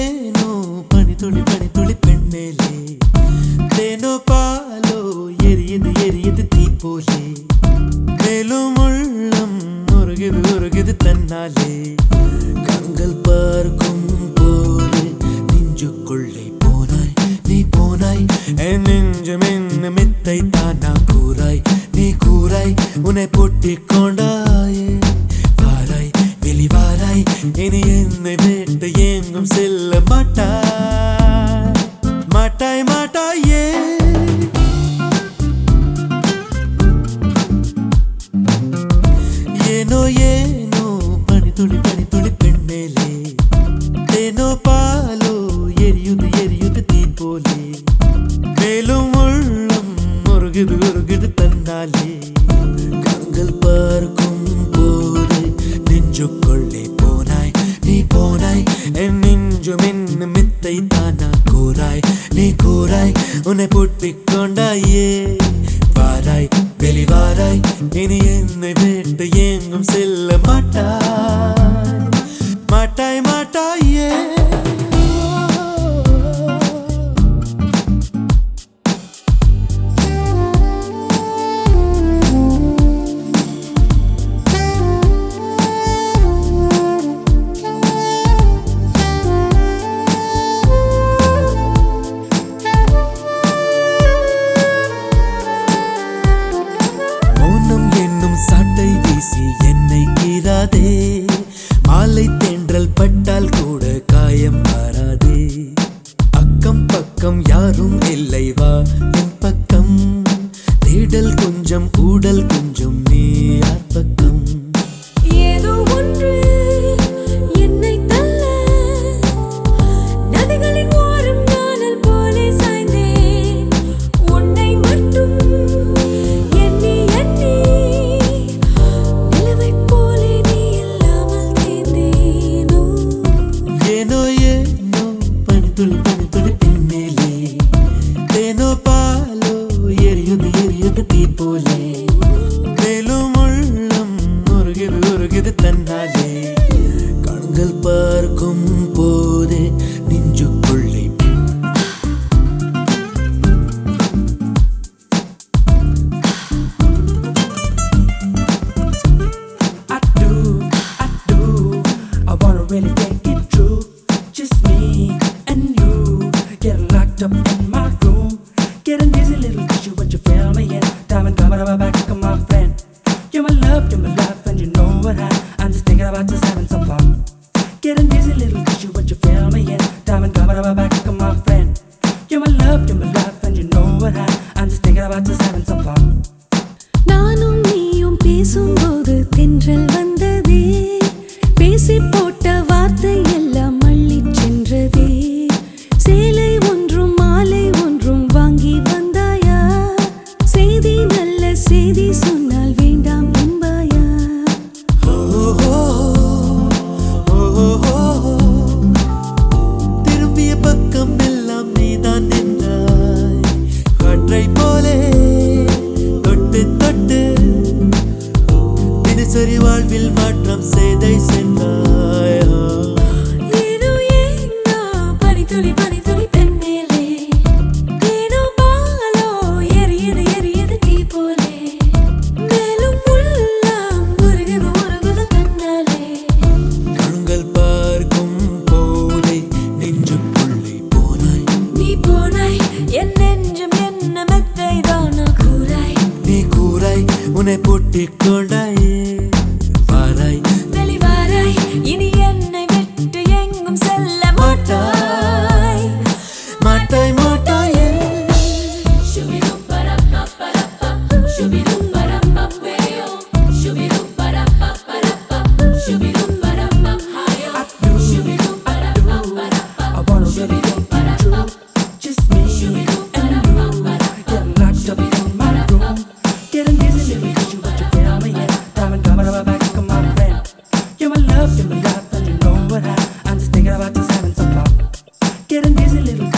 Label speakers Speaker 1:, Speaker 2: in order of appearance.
Speaker 1: ஏனோ பனி துளி பனி துளி பெண் மேலே தேனோ பாலோ எரியுது எரியுது தீ போலே மேலும் உள்ளம் உருகுது உருகுது தன்னாலே கண்கள் பார்க்கும் போது நெஞ்சுக்குள்ளே போனாய் நீ போனாய் என் நெஞ்சம் என்ன மெத்தை தானா கூறாய் நீ கூறாய் உன்னை பொட்டிக் கொண்டாயே வாராய் வெளிவாராய் இனி என்னை விட்டு எங்கும் செல்ல மாட்டாய் மாட்டாய் மாட்டாயே ஏனோ ஏனோ பனி துளி பனி துளி பெண் மேலே தேனோ பாலோ எரியுது எரியுது தீ போலே மேலும் உள்ளம் முருகுது உருகுது தன்னாலே கண்கள் பார்க்கும் போது நெஞ்சுக்குள்ளே போனாய் நீ போனாய் என் நெஞ்சும் என்ன மித்தை தானா கூறாய் நீ கூறாய் உன்னை பூட்டிக் கொண்டாயே வாராய் வெளிவாராய் இனி என்னை விட்டு எங்கும் செல்ல மாட்டாய் மாட்டாய் மாட்டாயே மௌனம் என்னும் சாட்டை வீசி என்னை கீறாதே மாலை தென்றல் பட்டால் கூட காயம் மாறாதே அக்கம் பக்கம் யாரும் இல்லை வா என் பக்கம் தேடல் கொஞ்சம் ஊடல் கொஞ்சம் நீ யார் பக்கம்
Speaker 2: ஏதோ ஒன்று என்னை தள்ள நதிகளின் ஓரம் நாணல் போலே சாய்ந்தேன் உன்னை மட்டும் எண்ணி எண்ணி நிலவைப் போலே நீ இல்லாமல் தேர்ந்தேனோ
Speaker 1: ஏனோ ஏனோ பனித்துளி பனித்துளி பின்னேலே தேனோ பாலோ எரியுது எரியுது தீ போலே மேலும் உள்ளம் உருகுது உருகுது தன்னாலே கண்கள் பார்க்கும் போதே நெஞ்சுக்குள்ளே
Speaker 3: I do, I do. I wanna really take it true. Just me and you. Getting locked up in my room. Getting dizzy, little cause you what you feel me in. Time and coming about back, come my friend. You're my love, you're my life, and you know what I. I'm just thinking about just having some fun. Getting dizzy, little cause you what you feel me in. Time and coming about back, come my friend. You're my love, you're my life, and you know what I. I'm just thinking about just having some fun.
Speaker 2: நானும் நீயும் பேசும்போது தென்றல் வந்ததே பேசி போட்ட வார்த்தை எல்லாம் அள்ளிச் சென்றதே சேலை ஒன்றும் மாலை ஒன்றும் வாங்கி வந்தாயா செய்தி நல்ல செய்தி சொன்னால் வேண்டாம் என்பாயா
Speaker 1: திரும்பிய பக்கம் எல்லாம் நீதான் நின்றாய் காற்றை போலே தொட்டு தொட்டு தினசரி வாழ்வில் மாற்றம் செய்தை சென்றாய்
Speaker 2: ஏனோ ஏனோ பனித்துளி பனித்துளி பெண் மேலே ஏனோ பாலோ எரியுது எரியுது தீ போலே மேலும் உள்ளம் உருகுது உருகுது தன்னாலே
Speaker 1: கண்கள் பார்க்கும் போதே நெஞ்சுக்குள்ளே போனாய்
Speaker 2: நீ போனாய் என் நெஞ்சம் என்ன மெத்தை தானா கூறாய்
Speaker 1: நீ கூறாய் உன்னை பூட்டிக் கொண்டாயே வாராய்
Speaker 2: வெளிவாராய் இனி என்னை விட்டு எங்கும் செல்ல மாட்டாய்
Speaker 1: மாட்டாய் மாட்டாயே
Speaker 3: I wanna really take it true. Just me and you. Getting locked up in my room. Getting dizzy, little cause you what you feel me in. Time and coming about back, come my friend. You're my love, you're my life, and you know what I. I'm just thinking about just having some fun. Getting dizzy, little